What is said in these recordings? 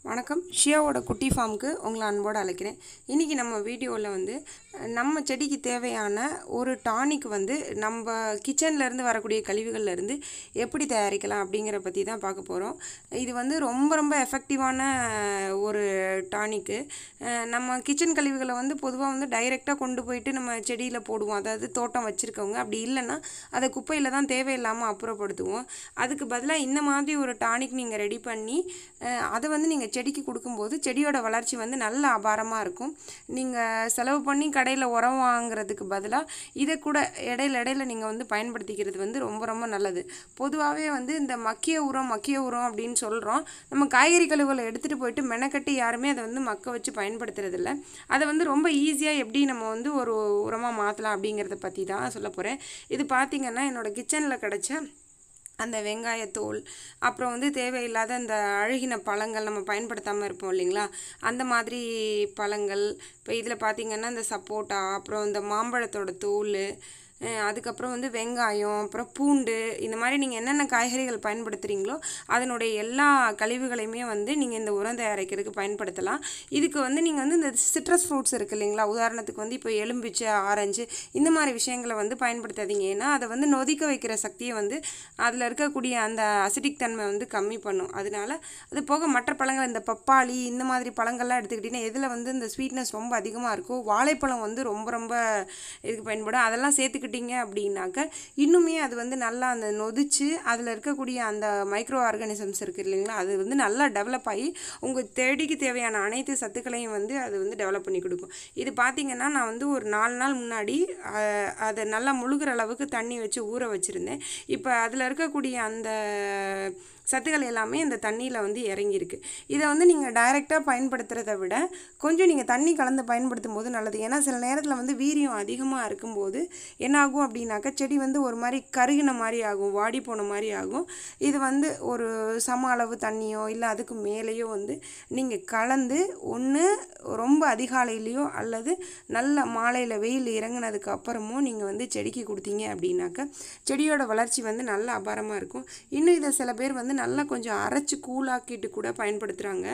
வணக்கம் ஷியாவோட குட்டி ஃபார்முக்கு உங்களை அன்போடு அழைக்கிறேன் இன்றைக்கி நம்ம வீடியோவில் வந்து அஹ், நம்ம செடிக்கு தேவையான ஒரு டானிக் வந்து நம்ம கிச்சன்லேருந்து வரக்கூடிய கழிவுகள்லேருந்து எப்படி தயாரிக்கலாம் அப்படிங்கிற பற்றி தான் பார்க்க போகிறோம் இது வந்து ரொம்ப ரொம்ப எஃபெக்டிவான அஹ், ஒரு டானிக்கு அஹ், நம்ம கிச்சன் கழிவுகளை வந்து பொதுவாக வந்து டைரெக்டாக கொண்டு போயிட்டு நம்ம செடியில் போடுவோம் அதாவது தோட்டம் வச்சுருக்கவங்க அப்படி இல்லைன்னா அதை குப்பையில் தான் தேவையில்லாமல் அப்புறப்படுத்துவோம் அதுக்கு பதிலாக இந்த மாதிரி ஒரு டானிக் நீங்கள் ரெடி பண்ணி அஹ், அதை வந்து நீங்கள் செடிக்கு கொடுக்கும்போது செடியோட வளர்ச்சி வந்து நல்ல அபாரமாக இருக்கும் நீங்கள் செலவு பண்ணி கடையில் உரம் வாங்குறதுக்கு பதிலாக இதை கூட இடையில இடையில நீங்கள் வந்து பயன்படுத்திக்கிறது வந்து ரொம்ப ரொம்ப நல்லது பொதுவாகவே வந்து இந்த மக்கிய உரம் மக்கிய உரம் அப்படின்னு சொல்கிறோம் நம்ம காய்கறி கழிவுகளை எடுத்துகிட்டு போயிட்டு மெனக்கட்டி யாருமே அதை வந்து மக்க வச்சு பயன்படுத்துறதில்ல அதை வந்து ரொம்ப ஈஸியாக எப்படி நம்ம வந்து ஒரு உரமாக மாற்றலாம் அப்படிங்கிறத பற்றி தான் சொல்ல போகிறேன் இது பார்த்திங்கன்னா என்னோட கிச்சனில் கிடச்ச அந்த வெங்காயத்தோல் அப்புறம் வந்து தேவையில்லாத அந்த அழுகின பழங்கள் நம்ம பயன்படுத்தாமல் இருப்போம் இல்லைங்களா அந்த மாதிரி பழங்கள் இப்போ இதில் பார்த்திங்கன்னா இந்த சப்போட்டா அப்புறம் இந்த மாம்பழத்தோட தோல் அஹ் அதுக்கப்புறம் வந்து வெங்காயம் அப்புறம் பூண்டு இந்த மாதிரி நீங்கள் என்னென்ன காய்கறிகள் பயன்படுத்துகிறீங்களோ அதனுடைய எல்லா கழிவுகளையுமே வந்து நீங்கள் இந்த உரம் தயாரிக்கிறதுக்கு பயன்படுத்தலாம் இதுக்கு வந்து நீங்கள் வந்து இந்த சிட்ரஸ் ஃப்ரூட்ஸ் இருக்குது இல்லைங்களா உதாரணத்துக்கு வந்து இப்போ எலும்பிச்சை ஆரஞ்சு இந்த மாதிரி விஷயங்களை வந்து பயன்படுத்தாதீங்க ஏன்னா அதை வந்து நொதிக்க வைக்கிற சக்தியை வந்து அதில் இருக்கக்கூடிய அந்த அசிடிக் தன்மை வந்து கம்மி பண்ணும் அதனால அது போக மற்ற பழங்கள் இந்த பப்பாளி இந்த மாதிரி பழங்கள்லாம் எடுத்துக்கிட்டிங்கன்னா எதில் வந்து இந்த ஸ்வீட்னஸ் ரொம்ப அதிகமாக இருக்கும் வாழைப்பழம் வந்து ரொம்ப ரொம்ப இதுக்கு பயன்படும் அதெல்லாம் சேர்த்துக்கிட்டிங்க அப்படின்னாக்க இன்னுமே அது வந்து நல்லா அந்த நொதிச்சு அதில் இருக்கக்கூடிய அந்த மைக்ரோ ஆர்கானிசம்ஸ் இருக்குது இல்லைங்களா அது வந்து நல்லா டெவலப் ஆகி உங்கள் செடிக்கு தேவையான அனைத்து சத்துக்களையும் வந்து அது வந்து டெவலப் பண்ணி கொடுக்கும் இது பார்த்திங்கன்னா நான் வந்து ஒரு நாலு நாள் முன்னாடி அஹ், அதை நல்லா முழுகிற அளவுக்கு தண்ணி வச்சு ஊற வச்சுருந்தேன் இப்போ அதில் இருக்கக்கூடிய அந்த சத்துக்கள் எல்லாமே இந்த தண்ணியில் வந்து இறங்கியிருக்கு இதை வந்து நீங்கள் டைரெக்டாக பயன்படுத்துகிறத விட கொஞ்சம் நீங்கள் தண்ணி கலந்து பயன்படுத்தும் போது நல்லது ஏன்னா சில நேரத்தில் வந்து வீரியம் அதிகமாக இருக்கும்போது என்ன ஆகும் அப்படின்னாக்கா செடி வந்து ஒரு மாதிரி கருகின மாதிரி ஆகும் வாடி போன மாதிரி ஆகும் இது வந்து ஒரு சம அளவு தண்ணியோ இல்லை அதுக்கு மேலேயோ வந்து நீங்கள் கலந்து ஒன்று ரொம்ப அதிகாலையிலையோ அல்லது நல்ல மாலையில் வெயில் இறங்குனதுக்கு அப்புறமோ நீங்கள் வந்து செடிக்கு கொடுத்தீங்க அப்படின்னாக்கா செடியோட வளர்ச்சி வந்து நல்ல அபாரமாக இருக்கும் இன்னும் இதை சில பேர் வந்து நல்லா கொஞ்சம் அரைச்சி கூழாக்கிட்டு கூட பயன்படுத்துகிறாங்க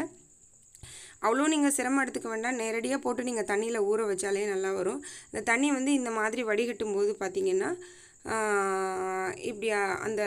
அவ்வளோ நீங்கள் சிரமம் எடுத்துக்க வேண்டாம் நேரடியாக போட்டு நீங்கள் தண்ணியில் ஊற வச்சாலே நல்லா வரும் இந்த தண்ணி வந்து இந்த மாதிரி வடிகட்டும் போது பார்த்தீங்கன்னா ஆஹ், இப்படி அ- அந்த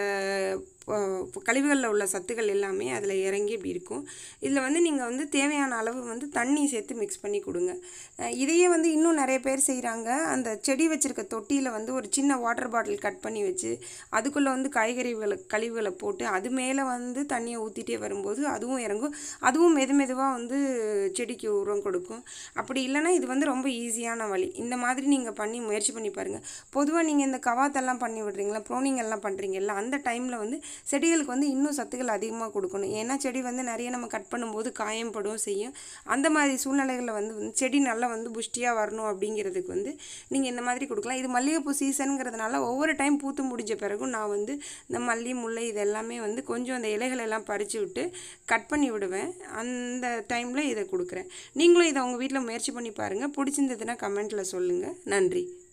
ப- கழிவுகளில் உள்ள சத்துக்கள் எல்லாமே அதில் இறங்கி இப்படி இருக்கும் இதில் வந்து நீங்கள் வந்து தேவையான அளவு வந்து தண்ணி சேர்த்து மிக்ஸ் பண்ணி கொடுங்க அஹ், இதையே வந்து இன்னும் நிறைய பேர் செய்கிறாங்க அந்த செடி வச்சுருக்க தொட்டியில் வந்து ஒரு சின்ன வாட்டர் பாட்டில் கட் பண்ணி வச்சு அதுக்குள்ளே வந்து காய்கறிகளை கழிவுகளை போட்டு அது மேலே வந்து தண்ணியை ஊற்றிட்டே வரும்போது அதுவும் இறங்கும் அதுவும் மெது மெதுவாக வந்து செடிக்கு உரம் கொடுக்கும் அப்படி இல்லைன்னா இது வந்து ரொம்ப ஈஸியான வழி இந்த மாதிரி நீங்கள் பண்ணி முயற்சி பண்ணி பாருங்கள் பொதுவாக நீங்கள் இந்த கவாத்தெல்லாம் பண்ணி விடுறீங்களா ப்ரோனிங் எல்லாம் பண்ணுறீங்கல்ல அந்த டைமில் வந்து செடிகளுக்கு வந்து இன்னும் சத்துக்கள் அதிகமாக கொடுக்கணும் ஏன்னா செடி வந்து நிறைய நம்ம கட் பண்ணும்போது காயம்படும் செய்யும் அந்த மாதிரி சூழ்நிலைகளில் வந்து வந்து செடி நல்லா வந்து புஷ்டியாக வரணும் அப்படிங்கிறதுக்கு வந்து நீங்கள் இந்த மாதிரி கொடுக்கலாம் இது மல்லிகைப்பூ சீசனுங்கிறதுனால ஒவ்வொரு டைம் பூத்து முடிஞ்ச பிறகும் நான் வந்து இந்த மல்லி முல்லை இது எல்லாமே வந்து கொஞ்சம் அந்த இலைகள் எல்லாம் பறித்து விட்டு கட் பண்ணி விடுவேன் அந்த டைமில் இதை கொடுக்குறேன் நீங்களும் இதை உங்கள் வீட்டில் முயற்சி பண்ணி பாருங்கள் பிடிச்சிருந்ததுன்னா கமெண்ட்டில் சொல்லுங்கள் நன்றி